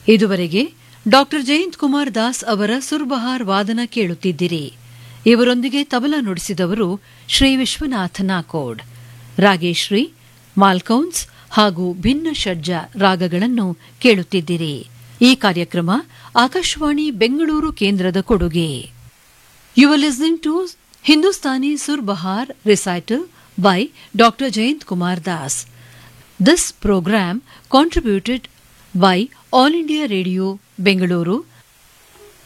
ಇದುವರೆಗೆ ಡಾಕ್ಟರ್ ಜಯಂತ್ ಕುಮಾರ್ ದಾಸ್ ಅವರ ಸುರ್ಬಹಾರ್ ವಾದನ ಕೇಳುತ್ತಿದ್ದಿರಿ ಇವರೊಂದಿಗೆ ತಬಲ ನುಡಿಸಿದವರು ಶ್ರೀ ವಿಶ್ವನಾಥ ನಾಕೋಡ್ ರಾಗೇಶ್ರೀ ಮಾಲ್ಕೌನ್ಸ್ ಹಾಗೂ ಭಿನ್ನ ಷಡ್ಜ ರಾಗಗಳನ್ನು ಕೇಳುತ್ತಿದ್ದಿರಿ ಈ ಕಾರ್ಯಕ್ರಮ ಆಕಾಶವಾಣಿ ಬೆಂಗಳೂರು ಕೇಂದ್ರದ ಕೊಡುಗೆ you are listening to Hindustani sur bahar recital by doctor Jayant Kumar Das this programme contributed by All India Radio, Bengaluru